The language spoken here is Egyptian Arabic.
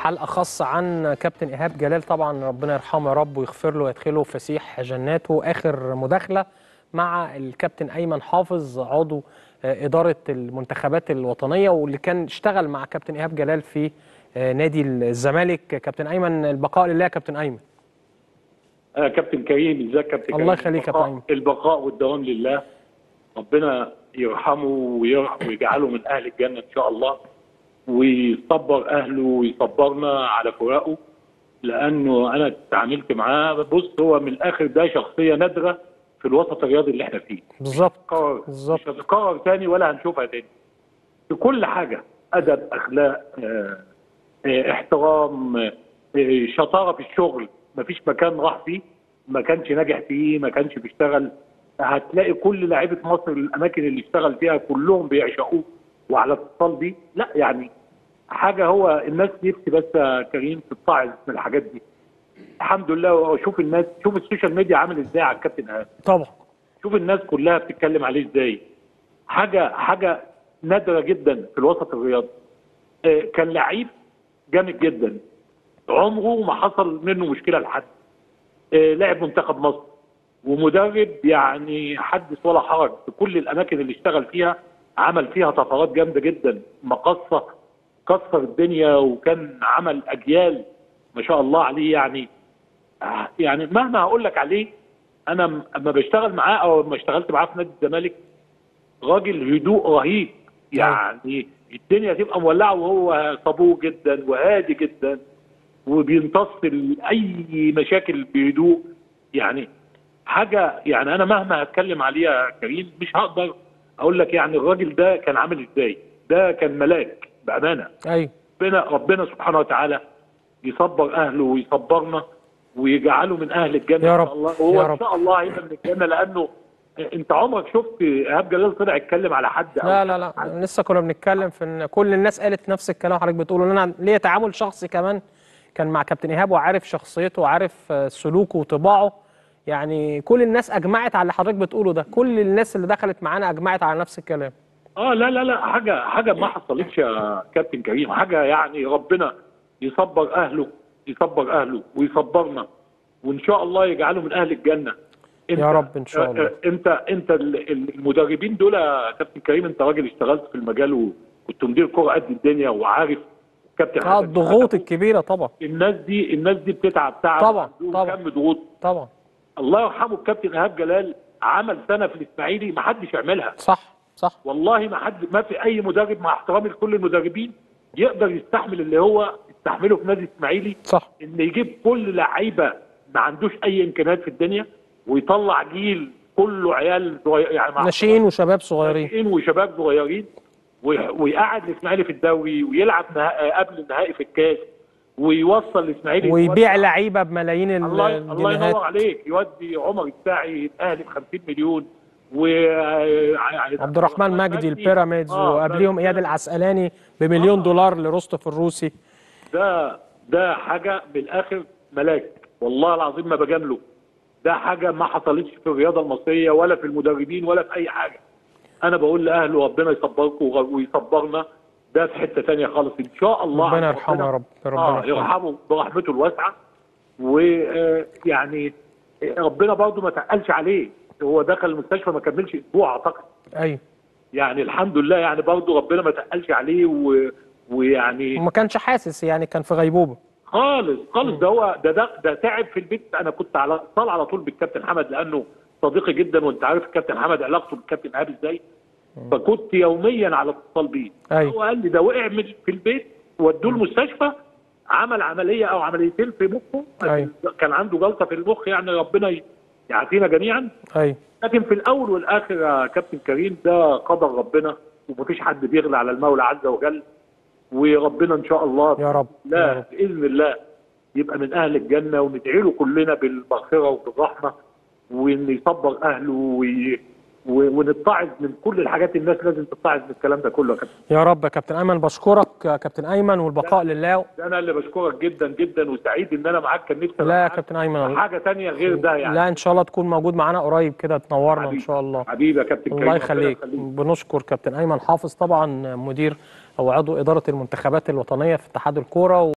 حلقه خاصه عن كابتن ايهاب جلال طبعا ربنا يرحمه يا رب ويغفر له ويدخله فسيح جناته اخر مداخله مع الكابتن ايمن حافظ عضو آه، اداره المنتخبات الوطنيه واللي كان اشتغل مع كابتن ايهاب جلال في آه، نادي الزمالك كابتن ايمن البقاء لله يا كابتن ايمن آه كابتن كريم ازيك كابتن كريم الله يخليك يا البقاء- طيب. البقاء والدوام لله ربنا يرحمه وير- ويجعله من اهل الجنه ان شاء الله ويصبر اهله ويصبرنا على فراقه لانه انا اتعاملت معاه بص هو من الاخر ده شخصيه نادره في الوسط الرياضي اللي احنا فيه بالظبط هتتكرر بالظبط. مش هتتكرر تاني ولا هنشوفها تاني في كل حاجه ادب اخلاق آه، آه، احترام آه، آه، شطاره في الشغل مفيش مكان راح فيه ما كانش ناجح فيه ما كانش بيشتغل هتلاقي كل لعيبه مصر الاماكن اللي اشتغل فيها كلهم بيعشقوه وعلى اتصال بيه لا يعني حاجه هو الناس نفسي بس يا كريم تتعظ من الحاجات دي الحمد لله وشوف الناس شوف السوشيال ميديا عامل ازاي على الكابتن ايهاب طبعا شوف الناس كلها بتتكلم عليه ازاي حاجه حاجه نادره جدا في الوسط الرياضي آه، كان لعيب جامد جدا عمره ما حصل منه مشكله لحد آه، لعب منتخب مصر ومدرب يعني حدث ولا حرج في كل الاماكن اللي اشتغل فيها عمل فيها طفرات جامده جدا مقصه كسر الدنيا وكان عمل اجيال ما شاء الله عليه يعني آه، يعني مهما هقول لك عليه انا م- اما بشتغل معاه او لما اشتغلت معاه في نادي الزمالك راجل هدوء رهيب يعني الدنيا تبقى مولعه وهو صبور جدا وهادي جدا وبيمتص ال- اي مشاكل بهدوء يعني حاجه يعني انا مهما هتكلم عليه يا كريم مش هقدر اقول لك يعني الراجل ده كان عامل ازاي ده كان ملاك بامانه ايوه ربنا ربنا سبحانه وتعالى يصبر اهله ويصبرنا ويجعله من اهل الجنه يا ان رب، شاء الله يا وهو رب. ان شاء الله هيبقى من الجنه لانه انت عمرك شفت ايهاب جلال طلع يتكلم على حد أو لا لا لا لسه كنا بنتكلم في ان كل الناس قالت نفس الكلام حضرتك بتقوله ان انا ليا تعامل شخصي كمان كان مع كابتن ايهاب وعارف شخصيته وعارف آه، سلوكه وطباعه يعني كل الناس اجمعت على اللي حضرتك بتقوله ده كل الناس اللي دخلت معانا اجمعت على نفس الكلام اه لا لا لا حاجه حاجه ما حصلتش يا كابتن كريم حاجه يعني ربنا يصبر اهله يصبر اهله ويصبرنا وان شاء الله يجعله من اهل الجنه انت يا رب إن شاء الله. آه، آه، انت انت ال- ال- المدربين دول يا كابتن كريم انت راجل اشتغلت في المجال وكنت مدير كوره قد الدنيا وعارف كابتن اه حسن الضغوط شحاتة. الكبيره طبعا الناس دي الناس دي بتتعب تعب طبعا، وعندهم طبعا. كم ضغوط طبعا الله يرحمه الكابتن ايهاب جلال عمل سنه في الاسماعيلي ما حدش يعملها صح صح والله ما حد ما في اي مدرب مع احترامي لكل المدربين يقدر يستحمل اللي هو استحمله في نادي الاسماعيلي صح ان يجيب كل لعيبه ما عندوش اي امكانيات في الدنيا ويطلع جيل كله عيال صغير يعني مع ناشئين وشباب صغيرين ناشئين وشباب صغيرين وي- ويقعد الاسماعيلي في الدوري ويلعب نها... قبل النهائي في الكاس ويوصل الاسماعيلي ويبيع يوزع- لعيبه بملايين ال- الله الله ينور الجنيهات عليك يودي عمر الساعي يتاهل ب 50 مليون و يعني عبد الرحمن مجدي البيراميدز وقبليهم اياد العسقلاني بمليون دولار لروستوف الروسي ده ده حاجه بالاخر ملاك والله العظيم ما بجامله ده حاجه ما حصلتش في الرياضه المصريه ولا في المدربين ولا في اي حاجه انا بقول لاهله ربنا يصبركم ويصبرنا ده في حته ثانيه خالص ان شاء الله ربنا عند يرحمه يا رب ربنا اه يرحمه يرحمه برحمته الواسعه ويعني ربنا برضه ما تقلش عليه هو دخل المستشفى ما كملش اسبوع اعتقد ايوه يعني الحمد لله يعني برضه ربنا ما تقلش عليه و... ويعني وما كانش حاسس يعني كان في غيبوبه خالص خالص ده هو ده ده ده تعب في البيت انا كنت على اتصال على طول بالكابتن حمد لانه صديقي جدا وانت عارف الكابتن حمد علاقته بالكابتن ايهاب ازاي فكنت يوميا على اتصال بيه أيوة. هو قال لي ده وقع من- في البيت ودوه المستشفى عمل عمليه او عمليتين في مخه أيوة. كان عنده جلطه في المخ يعني ربنا ي- يعافينا جميعا ايوه لكن في الاول والاخر يا كابتن كريم ده قدر ربنا ومفيش حد بيغلى على المولى عز وجل وربنا ان شاء الله يا رب يا لا رب. باذن الله يبقى من اهل الجنه وندعي له كلنا بالمغفره وبالرحمه وان يصبر اهله وي... و- ونتعظ من كل الحاجات الناس لازم تتعظ من الكلام ده كله يا كابتن يا رب يا كابتن ايمن بشكرك يا كابتن ايمن والبقاء لله ده انا اللي بشكرك جدا جدا وسعيد ان انا معاك كان نفسي لا أبقى يا معاك كابتن ايمن الله حاجه تانية غير ده يعني لا ان شاء الله تكون موجود معانا قريب كده تنورنا ان حبيبي. شاء الله حبيبي يا كابتن كريم الله ربنا يخليك بنشكر كابتن ايمن حافظ طبعا مدير او عضو اداره المنتخبات الوطنيه في اتحاد الكوره